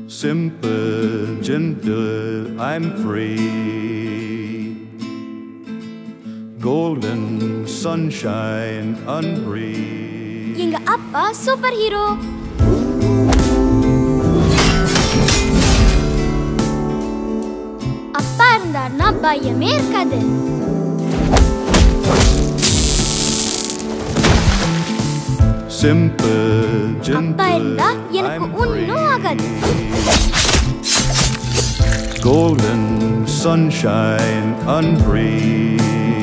Simple, gentle, I'm free. Golden sunshine, unbreathed. எங்க அப்பா super hero அப்பா இருந்தாருன்னா பயமே இருக்காது Simple, gentle, அப்பா இருந்தா எனக்கு I'm ஒன்னும் ஆகாது Golden sunshine, unbreathed.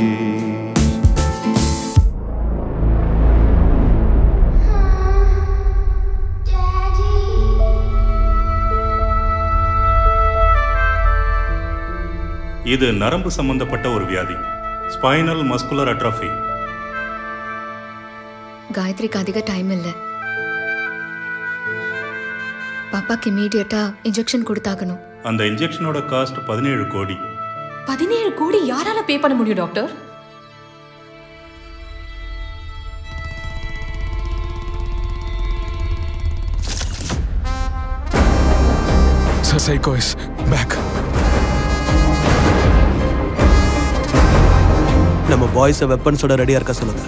இது நரம்பு சம்பந்தப்பட்ட ஒரு வியாதி ஸ்பைனல் மஸ்குலர் அட்ராஃபி காயத்ரிக்கு அதிக டைம் இல்லை பாப்பாக்கு இமீடியட்டா இன்ஜெக்ஷன் கொடுத்தாகணும் அந்த இன்ஜெக்ஷனோட காஸ்ட் பதினேழு கோடி பதினேழு கோடி யாரால பே பண்ண முடியும் doctor Sir Seiko is back. நம்ம பாய்ஸை வெப்பன்ஸோட ரெடியா இருக்க சொல்லுங்க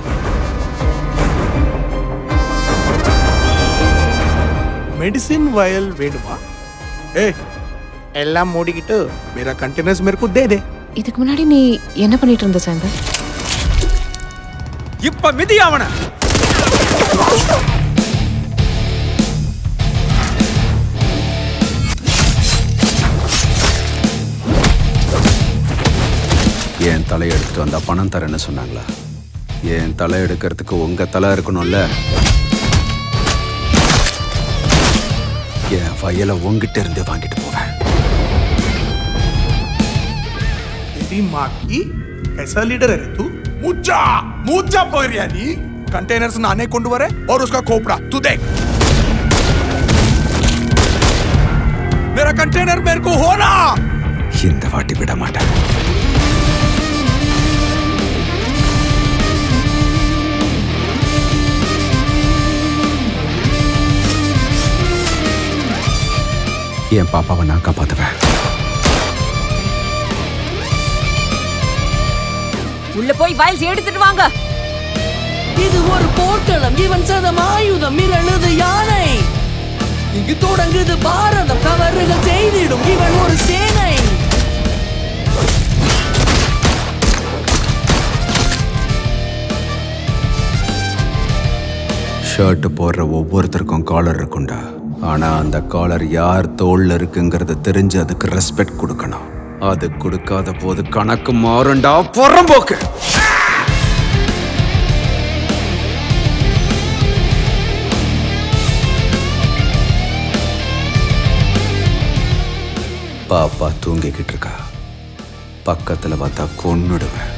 मेडिसिन वायल வேணுமா ஏய் எல்லாம் மூடிக்கிட்டு मेरा कंटेनर्स मेरे को दे दे இதுக்கு முன்னாடி நீ என்ன பண்ணிட்டு இருந்த சாந்தர் இப்ப மிதி அவன என் தலை எடுத்துட்டு வந்தா பணம் தரேன்னு சொன்னாங்களா என் தலை எடுக்கிறதுக்கு உங்க தலை இருக்கணும்ல என் ஃபைலை உங்ககிட்ட இருந்து வாங்கிட்டு போவேன் तेरी माँ की कैसा लीडर है रे तू मुज्जा मुज्जा पकड़ रहा नी कंटेनर्स नाने कोंडू वरे और उसका खोपड़ा तू देख मेरा कंटेनर मेरे को होना இந்த வாட்டி விட மாட்டேன் என் பாப்பாவை நான் காப்பாத்துவேன் உள்ள போய் ஃபைல்ஸ் எடுத்துட்டு வாங்க இது ஒரு போர்க்களம் இவன் சதம் ஆயுதம் மிரளுது யானை இங்கு தொடங்குது பாரதம் தவறுகள் செய்திடும் இவன் ஒரு சேனை ஷர்ட் போடுற ஒவ்வொருத்தருக்கும் காலர் இருக்கும்டா ஆனா அந்த காலர் யார் தோல்ல இருக்குங்கிறத தெரிஞ்சு அதுக்கு ரெஸ்பெக்ட் கொடுக்கணும் அது கொடுக்காத போது கணக்கு மாறும்டா புறம்போக்கு பாப்பா தூங்கிக்கிட்டு இருக்கா பக்கத்துல பார்த்தா கொன்னுடுவேன்